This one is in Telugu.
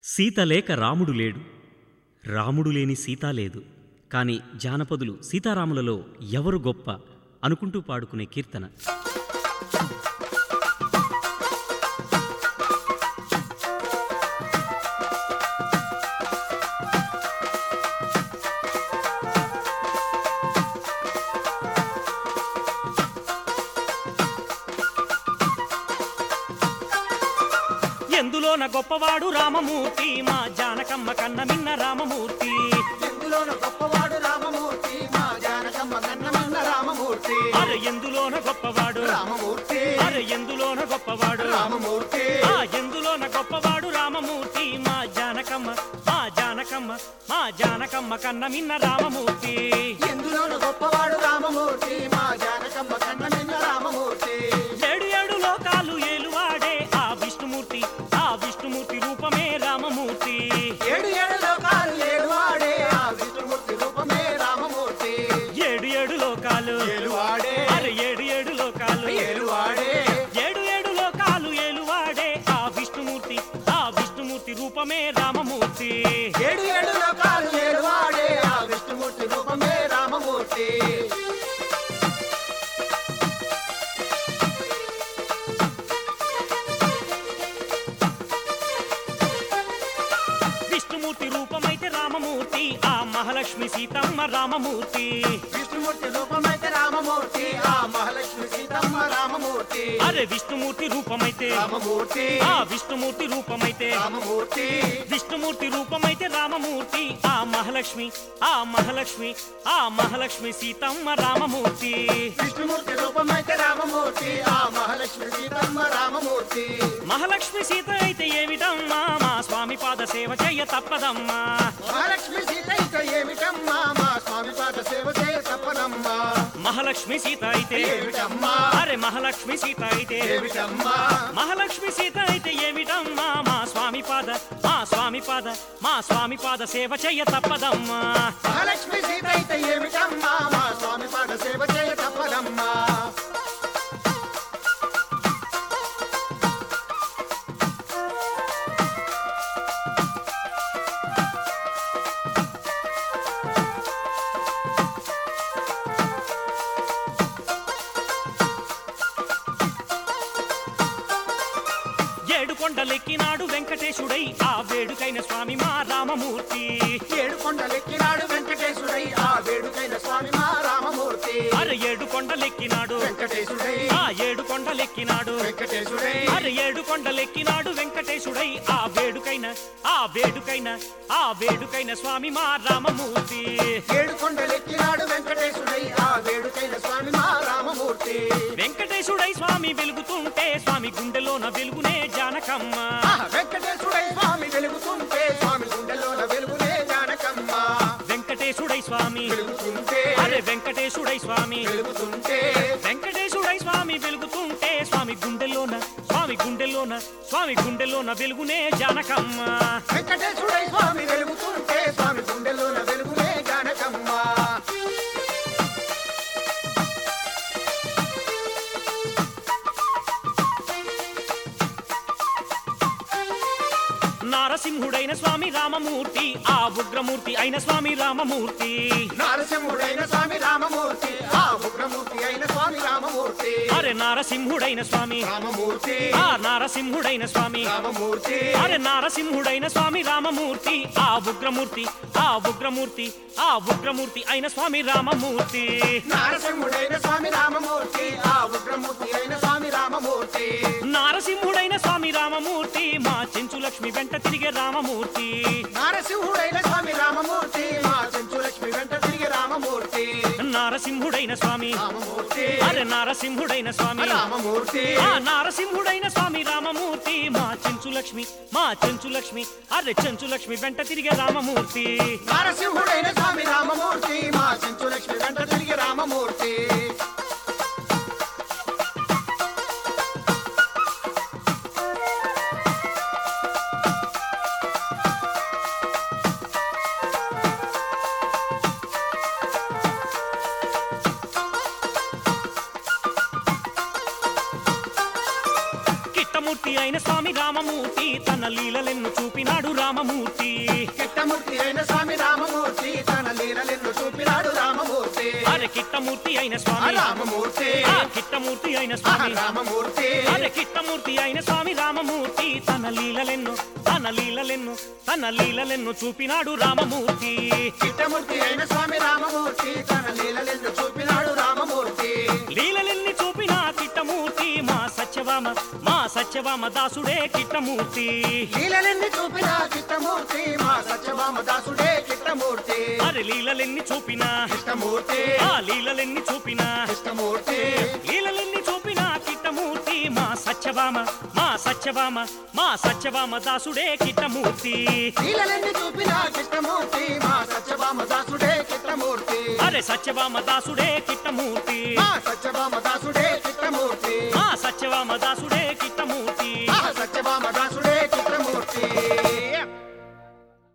సీత లేక రాముడు లేడు రాముడు లేని సీత లేదు కాని జానపదులు సీతారాములలో ఎవరు గొప్ప అనుకుంటూ పాడుకునే కీర్తన ఎందులోన గొప్పవాడు రామమూర్తి మా జానకమ్మ కన్న మిన్న రామమూర్తి ఎందులోన గొప్పవాడు రామమూర్తి మా జానకమ్మ కన్నమన్న రామమూర్తి అరే ఎందులోన గొప్పవాడు రామమూర్తి అరే ఎందులోన గొప్పవాడు రామమూర్తి ఆ ఎందులోన గొప్పవాడు రామమూర్తి మా జానకమ్మ మా జానకమ్మ మా జానకమ్మ కన్న మిన్న రామమూర్తి ఎందులోన గొప్పవాడు రామమూర్తి మా జానకమ్మ కన్నమన్న రామమూర్తి ఏడు ఏడు లోకాలు ఏలువాడే ఆ విష్ణుమూర్తి ఆ విష్ణుమూర్తి రూపమే రామమూర్తి ఏడు ఏడు లోకాలు ఏడువాడే ఆ విష్ణుమూర్తి రూపమే రామమూర్తి ఏడు ఏడు లోకాలు ఏలువాడే అరే ఏడు ఏడు లోకాలు ఏలువాడే ఏడు ఏడు లోకాలు ఏలువాడే ఆ విష్ణుమూర్తి ఆ విష్ణుమూర్తి రూపమే రామమూర్తి ఏడు ఏడు లోకాలు ఏడువాడే ఆ విష్ణుమూర్తి రూపమే రామమూర్తి విష్ణుమూర్తి రూపమైతే రామమూర్తి ఆ మహాలక్ష్మి సీతమ్మ రామమూర్తి విష్ణుమూర్తి రూపమైతే రామమూర్తి ఆ మహాలక్ష్మి సీతమ్మ రామమూర్తి అరే విష్ణుమూర్తి రూపమైతే రామమూర్తి ఆ విష్ణుమూర్తి రూపమైతే రామమూర్తి విష్ణుమూర్తి రూపమైతే రామమూర్తి ఆ మహాలక్ష్మి ఆ మహాలక్ష్మి ఆ మహాలక్ష్మి సీతమ్మ రామమూర్తి విష్ణుమూర్తి రూపమైతే రామమూర్తి ఆ మహాలక్ష్మి సీతమ్మ రామమూర్తి మహాలక్ష్మి సీత అయితే ఏమిటమ్మా మా స్వామి పాద సేవ చెయ్య తప్పదమ్మా మహాలక్ష్మి సీత ఇక ఏమిటమ్మా మా స్వామి పాద సేవ చేయ తప్పనమ్మా మహాలక్ష్మి సీత అయితే ఏమిటమ్మా అరే మహాలక్ష్మి సీత అయితే ఏమిటమ్మా మహాలక్ష్మి సీత అయితే ఏమిటమ్మా మా స్వామి పాద మా స్వామి పాద మా స్వామి పాద సేవ చెయ్య తప్పదమ్మా మహాలక్ష్మి సీత అయితే ఏమిటమ్మా మా స్వామి పాద సేవ చేయ తప్పనమ్మా ఏడు కొండలెక్కినాడు వెంకటేశుడై ఆ వేడుకైన స్వామి మా రామమూర్తి ఏడు కొండలెక్కినాడు వెంకటేశుడై ఆ వేడుకైన స్వామి మా రామమూర్తి అరే ఏడు కొండలెక్కినాడు వెంకటేశుడై ఆ ఏడు కొండలెక్కినాడు వెంకటేశుడై అరే ఏడు కొండలెక్కినాడు వెంకటేశుడై ఆ వేడుకైన ఆ వేడుకైన ఆ వేడుకైన స్వామి మా రామమూర్తి ఏడు కొండలెక్కినాడు వెంకటేశుడై ఆ వేడుకైన స్వామి మా రామమూర్తి వెంకటేశుడై స్వామి వెలుగుతుంటే స్వామి గుండెలోన వెలుగునే జానకమ్మ ఆ వెంకటేశుడై స్వామి వెలుగుతుంటే స్వామి గుండెలోన వెలుగునే జానకమ్మ వెంకటేశుడై స్వామి వెలుగుతుంటే అరే వెంకటేశుడై స్వామి వెలుగుతుంటే వెంకటేశుడై స్వామి వెలుగుతుంటే స్వామి గుండెలోన స్వామి గుండెలోన స్వామి గుండెలోన వెలుగునే జానకమ్మ వెంకటేశుడై స్వామి వెలుగుతుంటే స్వామి గుండెలోన వెలుగునే జానకమ్మ నారసింహుడైన స్వామి రామమూర్తి ఆ ఉగ్రమూర్తి అయిన స్వామి రామమూర్తి నారసింహుడైన స్వామి రామమూర్తి ఆ ఉగ్రమూర్తి అయిన స్వామి రామమూర్తి అరే నారసింహుడైన స్వామి రామమూర్తి ఆ నారసింహుడైన స్వామి రామమూర్తి అరే నారసింహుడైన స్వామి రామమూర్తి ఆ ఉగ్రమూర్తి ఆ ఉగ్రమూర్తి ఆ ఉగ్రమూర్తి అయిన స్వామి రామమూర్తి నారసింహుడైన స్వామి రామమూర్తి ఆ ఉగ్రమూర్తి అయిన స్వామి రామమూర్తి నారసింహుడైన స్వామి రామమూర్తి మా చెంచు లక్ష్మి వెంట తిరిగే రామమూర్తి నారసింహుడైన స్వామి రామమూర్తి మా చెంచులక్ష్మి వెంట తిరిగి రామమూర్తి నారసింహుడైన స్వామి రామమూర్తి అరే నారసింహుడైన స్వామి రామమూర్తి ఆ నారసింహుడైన స్వామి రామమూర్తి మా చెంచు లక్ష్మి మా చెంచు లక్ష్మి అరే చెంచు లక్ష్మి వెంట తిరిగే రామమూర్తి నారసింహుడైన స్వామి రామమూర్తి మా చెంచులక్ష్మి వెంట తిరిగి రామమూర్తి కిట్టమూర్తి అయిన స్వామి రామ రామమూర్తి తన లీలలెన్ను చూపినాడు రామమూర్తి కిట్టమూర్తి అయిన స్వామి రామమూర్తి తన లీలలెన్ను చూపినాడు రామమూర్తి అరే కిట్టమూర్తి అయిన ఆ స్వామి రామమూర్తి ఆ కిట్టమూర్తి అయిన ఆ స్వామి రామమూర్తి అరే కిట్టమూర్తి అయిన స్వామి రామమూర్తి తన లీలలెన్ను తన లీలలెన్ను తన లీలలెన్ను చూపినాడు రామమూర్తి కిట్టమూర్తి అయిన స్వామి రామమూర్తి తన లీలలెన్ను చూపినాడు రామమూర్తి లీలలెన్ని చూపిన కిట్టమూర్తి మా సత్యవామ మా సత్యవామ దాసుడే కిట్టమూర్తి లీలలెన్ని చూపిన కిట్టమూర్తి మా సత్యభామ దాసుడే కిట్టమూర్తి అరే లీలలెన్ని చూపిన కిట్టమూర్తి ఆ లీలలెన్ని చూపిన కిట్టమూర్తి లీలలెన్ని చూపిన కిట్టమూర్తి మా సత్యవామ మా సత్యవామ మా సత్యవామ దాసుడే కిట్టమూర్తి లీలలెన్ని చూపిన కిట్టమూర్తి మా సత్యభామ దాసుడే కిట్టమూర్తి అరే సత్యవామ దాసుడే కిట్టమూర్తి మా సత్యభామ దాసుడే కిట్టమూర్తి మా సత్యవామ దాసుడే కిట్టమూర్తి